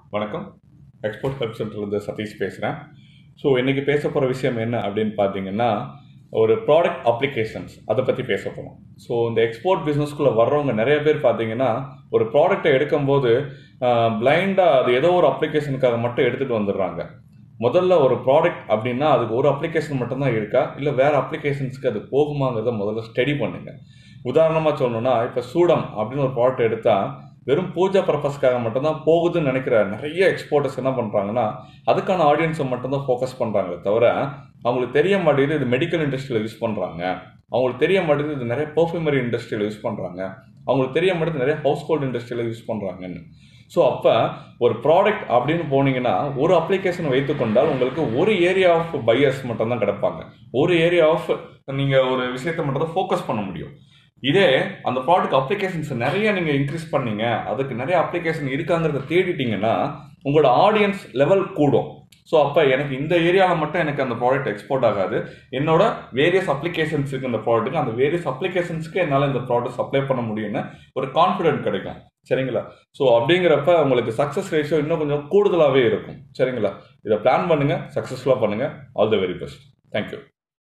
வணக்கம் export help சென்டர்லேருந்து சதீஷ் பேசுகிறேன் ஸோ இன்றைக்கி பேச போகிற விஷயம் என்ன அப்படின்னு பார்த்தீங்கன்னா ஒரு ப்ராடக்ட் அப்ளிகேஷன்ஸ் அதை பற்றி பேச போகிறோம் ஸோ இந்த எக்ஸ்போர்ட் பிஸ்னஸ்குள்ளே வர்றவங்க நிறைய பேர் பார்த்தீங்கன்னா ஒரு ப்ராடக்ட்டை எடுக்கும்போது பிளைண்டாக அது ஏதோ ஒரு அப்ளிகேஷனுக்காக மட்டும் எடுத்துகிட்டு வந்துடுறாங்க முதல்ல ஒரு ப்ராடக்ட் அப்படின்னா அதுக்கு ஒரு அப்ளிகேஷன் மட்டும்தான் இருக்கா இல்லை வேறு அப்ளிகேஷன்ஸ்க்கு அது போகுமாங்கிறத முதல்ல ஸ்டடி பண்ணுங்க உதாரணமாக சொல்லணும்னா இப்போ சூடம் அப்படின்னு ஒரு ப்ராடக்ட் எடுத்தால் வெறும் பூஜா பர்பஸ்க்காக மட்டும்தான் போகுதுன்னு நினைக்கிற நிறைய எக்ஸ்போர்ட்டர்ஸ் என்ன பண்ணுறாங்கன்னா அதுக்கான ஆடியன்ஸை மட்டும்தான் ஃபோக்கஸ் பண்ணுறாங்களே தவிர அவங்களுக்கு தெரிய மாட்டேங்குது இது மெடிக்கல் இண்டஸ்ட்ரியில் யூஸ் பண்ணுறாங்க அவங்களுக்கு தெரிய மாட்டேங்குது இது நிறைய பர்ஃப்யூமரி இண்டஸ்ட்ரியில் யூஸ் பண்ணுறாங்க அவங்களுக்கு தெரிய மாட்டேங்குது நிறைய ஹவுஸ் ஹோல்ட் இண்டஸ்ட்ரியில் யூஸ் பண்ணுறாங்கன்னு ஸோ அப்போ ஒரு ப்ராடக்ட் அப்படின்னு போனீங்கன்னா ஒரு அப்ளிகேஷன் வைத்துக்கொண்டால் உங்களுக்கு ஒரு ஏரியா ஆஃப் பையர்ஸ் மட்டும்தான் கிடப்பாங்க ஒரு ஏரியா ஆஃப் நீங்கள் ஒரு விஷயத்தை மட்டும் தான் ஃபோக்கஸ் பண்ண முடியும் இதே அந்த ப்ராடக்ட் அப்ளிகேஷன்ஸ் நிறைய நீங்கள் இன்க்ரீஸ் பண்ணீங்க அதுக்கு நிறைய அப்ளிகேஷன் இருக்காங்கிறத தேடிட்டீங்கன்னா உங்களோட ஆடியன்ஸ் லெவல் கூடும் ஸோ அப்போ எனக்கு இந்த ஏரியாவில் மட்டும் எனக்கு அந்த ப்ராடக்ட் எக்ஸ்போர்ட் ஆகாது என்னோட வேரியஸ் அப்ளிகேஷன்ஸ் இருக்கு இந்த ப்ராடக்ட்டுக்கு அந்த வேரியஸ் அப்ளிகேஷன்ஸ்க்கு என்னால் இந்த ப்ராடக்ட் சப்ளை பண்ண முடியும்னு ஒரு கான்ஃபிடென்ட் கிடைக்கும் சரிங்களா ஸோ அப்படிங்கிறப்ப உங்களுக்கு சக்ஸஸ் ரேஷியோ இன்னும் கொஞ்சம் கூடுதலாகவே இருக்கும் சரிங்களா இதை பிளான் பண்ணுங்கள் சக்ஸஸ்ஃபுல்லாக பண்ணுங்கள் all the very best thank you